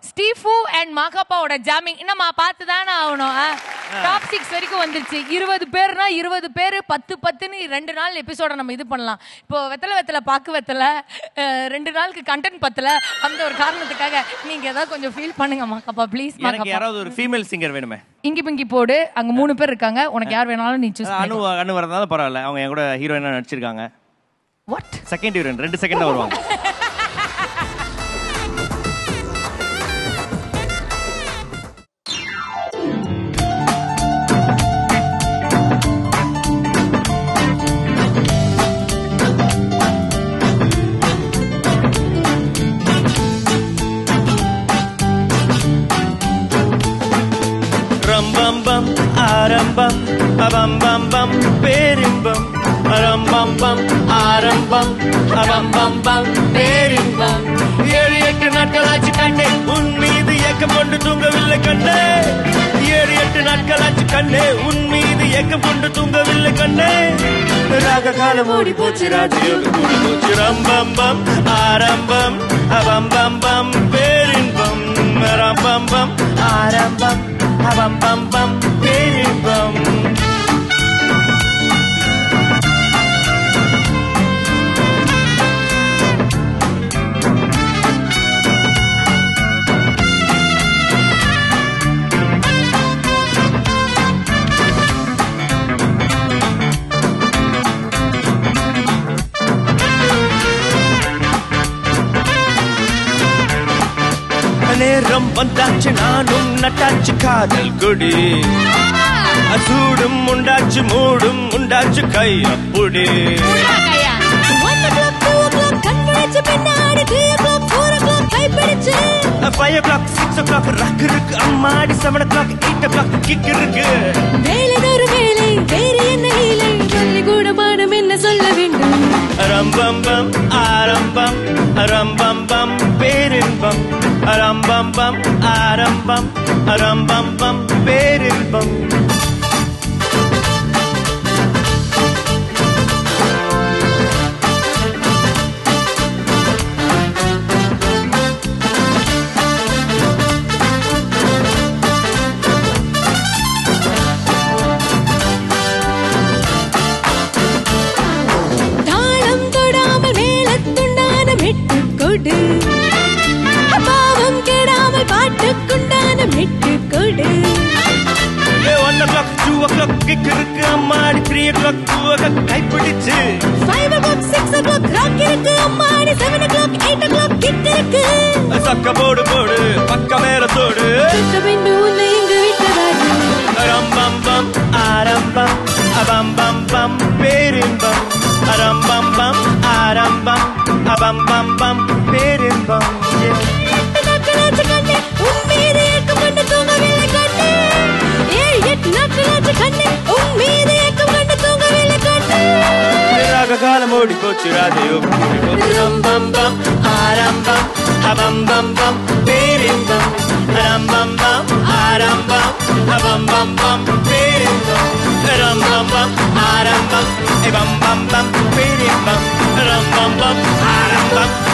ஸ்டீஃபு and மாகாப்பாவோட jamming என்னம்மா பார்த்து தானே ஆகணும் டாப் சிக்ஸ் வரைக்கும் வந்துருச்சு இருபது பேர்னா இருபது பேர் பத்து பத்துன்னு ரெண்டு நாள் எபிசோட நம்ம இது பண்ணலாம் இப்போ வெத்தலை வெத்தலை பாக்கு வெத்தலை அஹ், ரெண்டு நாளுக்கு கண்டென்ட் பத்தல அந்த ஒரு காரணத்துக்காக நீங்க ஏதாவது கொஞ்சம் ஃபீல் பண்ணுங்க மாகாப்பா ப்ளீஸ் எனக்கு மாகாப்பா யாராவது ஒரு ஃபீமேல் சிங்கர் வேணுமே இங்கி பிங்கி போடு அங்க மூணு பேர் இருக்காங்க உனக்கு யார் வேணாலும் நீ சூஸ் அனு அனு வரதால பரவாயில்ல அவங்க என் கூட ஹீரோயினா நடிச்சிருக்காங்க வாட் செகண்ட் ஹீரோயின் ரெண்டு செகண்ட் வருவாங்க ரம்பம்பம் ஆரம்பம் அபம்பம்பம் பேரின்பம் ரம்பம்பம் ஆரம்பம் அபம்பம்பம் பேரின்பம் ஏழு எட்டு நாட்கள் ஆச்சு கண்ணே உன் மீது ஏக்கம் கொண்டு தூங்கவில்லை கண்ணே ஏழு எட்டு நாட்கள் ஆச்சு கண்ணே உன் மீது ஏக்கம் கொண்டு தூங்கவில்லை கண்ணே ராக காலம் ஓடி போச்சு ராஜயோகம் கூடி போச்சு ரம்பம்பம் ஆரம்பம் அபம்பம்பம் பேரின்பம் ரம்பம்பம் ஆரம்பம் அபம்பம்பம் பேரின்பம் நேரம் வந்தாச்சு நானும் நட்டாச்சு காதல் கொடி சூடும் உண்டாச்சு மூடும் உண்டாச்சு கையப்புடி five o'clock six o'clock ரக்கு இருக்கு அம்மாடி seven o'clock eight o'clock kick இருக்கு ரம்பம்பம் ஆரம்பம் ரம்பம்பம் பேரின்பம் ரம்பம்பம் ஆரம்பம் ரம்பம்பம் பேரின்பம் தாளம் தொடாமல் மேலத்துண்டான மெட்டு கொடு பாவம் கெடாமல் பாட்டுக்குண்டான மெட்டு கொடு one o'clock two o'clock kick இருக்கு அம்மாடி three o'clock two o'clock கைப்பிடிச்சு five o'clock six o'clock rock இருக்கு அம்மாடி seven o'clock eight o'clock kick இருக்கு சக்க போடு போடு பக்க மேல தோடு சுத்த பின்பு உன்னை இங்கு விட்டதாரு ரம்பம்பம் ஆரம்பம் அபம்பம்பம் பேரின்பம் ரம்பம்பம் ஆரம்பம் அபம்பம்பம் பேரின்பம் எட்டு நாட்களாச்சு கண்ணே உன் மீது ஏக்கம் கொண்டு தூங்கவில்லை கண்ணே ஏழு எட்டு நாட்களாச்சு கண்ணே உன் மீது ஏக்கம் கொண்டு தூங்கவில்லை கண்ணே ராக காலம் ஓடி போச்சு ராஜயோகம் கூடி போச்சு ரம்பம்பம் ஆரம்பம் அபம்பம்பம் பேரின்பம் ரம்பம்பம் ஆரம்பம் அபம்பம்பம் பேரின்பம் ரம்பம்பம் ஆரம்பம் எபம்பம்பம் பேரின்பம் ரம்பம்பம் ஆரம்பம்